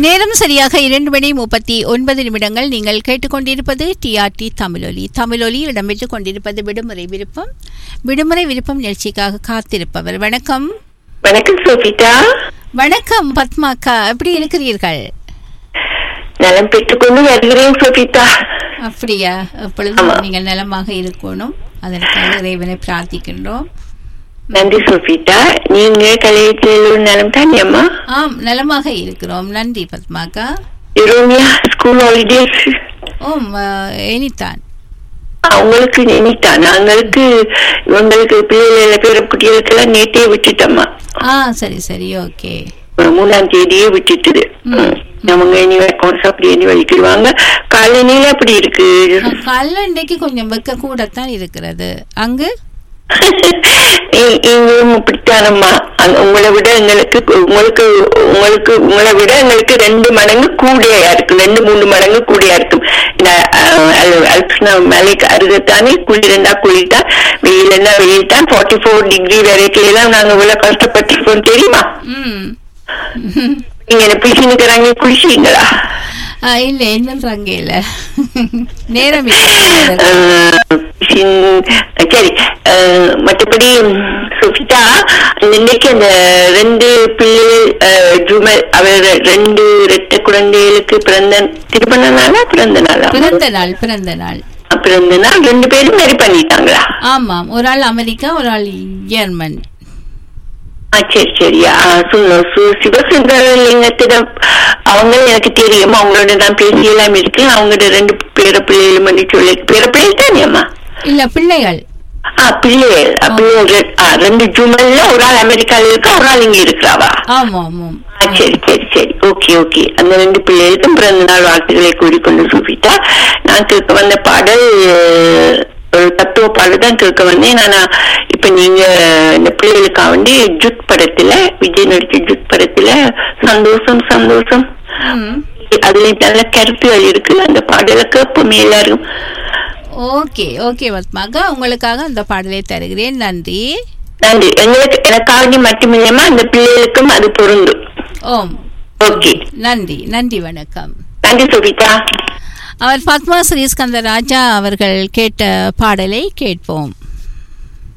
நேரம் சரியாக இரண்டு மணி முப்பத்தி ஒன்பது நிமிடங்கள் நீங்கள் கேட்டுக்கொண்டிருப்பது டிஆர்டி தமிழொலி தமிழொலி இடம்பெற்றுக் கொண்டிருப்பது விடுமுறை விருப்பம் விடுமுறை விருப்பம் நிகழ்ச்சிக்காக காத்திருப்பவர் வணக்கம் வணக்கம் சோபிதா வணக்கம் பத்மாக்கா எப்படி இருக்கிறீர்கள் நலம் பெற்றுக்கொண்டு வருகிறேன் சோபிதா அப்படியா எப்பொழுதும் நீங்கள் நலமாக இருக்கணும் அதற்காக இறைவனை பிரார்த்திக்கின்றோம் நன்றி சோபிதா நீங்க கலையத்தில் நலம் தானே அம்மா ஆம் நலமாக இருக்கிறோம் நன்றி பத்மாக்கா இரோமியா ஸ்கூல் ஹாலிடேஸ் ஓம் எனித்தான் உங்களுக்கு நினைத்தான் நாங்களுக்கு இவங்களுக்கு பிள்ளைகள பேர குட்டிகளுக்கெல்லாம் நேற்றே விட்டுட்டம்மா ஆ சரி சரி ஓகே ஒரு மூணாம் தேதியே விட்டுட்டுது ம். அவங்க இனி அக்கௌண்ட்ஸ் அப்படி இனி வலிக்கிடுவாங்க காலநிலை அப்படி இருக்கு காலைல இன்றைக்கு கொஞ்சம் வெக்க கூடத்தான் இருக்கிறது அங்கு இ- இங்கேயும் இப்படித்தானம்மா அங்க உங்களை விட எங்களுக்கு உங்களுக்கு உங்களுக்கு உங்களை விட எங்களுக்கு ரெண்டு மடங்கு கூடியா இருக்கும் ரெண்டு மூணு மடங்கு கூடியா இருக்கும் இந்த அல்ப்ஸ்னா மலைக்கு அருகத்தானே குளிர்ந்தா குளிர்தான் வெயில்னா வெயில் தான் ஃபார்ட்டி ஃபோர் டிகிரி வரைக்கும் எல்லாம் நாங்க இவ்வளவு கஷ்டப்பட்டிருக்கோம் தெரியுமா ம் நீங்க என்ன பிடிச்சுக்கிறாங்க குளிச்சீங்களா ஆ, இல்ல இன்னும் அங்கே இல்ல நேரம் இல்லை. அஹ், பிசின்- சரி அஹ், மற்றபடி சுபிதா இன்னைக்கு அந்த ரெண்டு பிள்ளை அஹ், ஜுமல் அவர் ரெண்டு ரெட்ட குழந்தைகளுக்கு பிறந்த திருமண நாளா பிறந்த நாளா பிறந்த நாள் பிறந்த நாள் பிறந்த நாள் ரெண்டு பேரும் மேரி பண்ணிட்டாங்களா ஆமாம் ஒரு ஆள் அமெரிக்கா ஒரு ஆள் ஜெர்மன் ஆ, சரி சரியா சொல்லு சிவசுந்தரலிங்கத்திடம் அவங்க எனக்கு தெரியும் அவங்களோட நான் பேசியெல்லாம் இருக்கேன் அவங்களோட ரெண்டு பேர பிள்ளைகளும் பண்ணி சொல்லி பேர பிள்ளை தானேம்மா இல்ல பிள்ளைகள் ஆ பிள்ளைகள் ஆ, பிள்ளைகள் ரெ- ஆ, ரெண்டு ஜூமல்ல ஒரு ஆள் அமெரிக்கால இருக்கா ஒரு ஆள் இங்க இருக்கிறாவா ஆமா ஆமாம் ஆ, சரி சரி சரி ஓகே ஓகே அந்த ரெண்டு பிள்ளைகளுக்கும் பிறந்த நாள் வாழ்த்துக்களை கூறிக்கொண்டு சூபித்தா நான் கேட்க வந்த பாடல் அஹ், ஒரு தத்துவ பாடல் தான் கேட்க வந்தேன் ஆனா இப்ப நீங்க இந்த பிள்ளைகளுக்காக வேண்டி ஜுட் படத்துல விஜய் நடிச்ச ஜுட் படத்துல சந்தோஷம் சந்தோஷம் ம். அதுல நல்ல கருத்துகள் இருக்கு அந்த பாடலை கேட்போமே எல்லாரும் ஓகே ஓகே பத்மாக்கா உங்களுக்காக அந்த பாடலை தருகிறேன் நன்றி நன்றி எங்களுக்கு எனக்காக மட்டுமில்லாம அந்த பிள்ளைகளுக்கும் அது பொருந்தும் ஓம் ஓகே நன்றி நன்றி வணக்கம் நன்றி சுபிதா அவர் பத்மா ஸ்ரீஸ்கந்த ராஜா அவர்கள் கேட்ட பாடலை கேட்போம்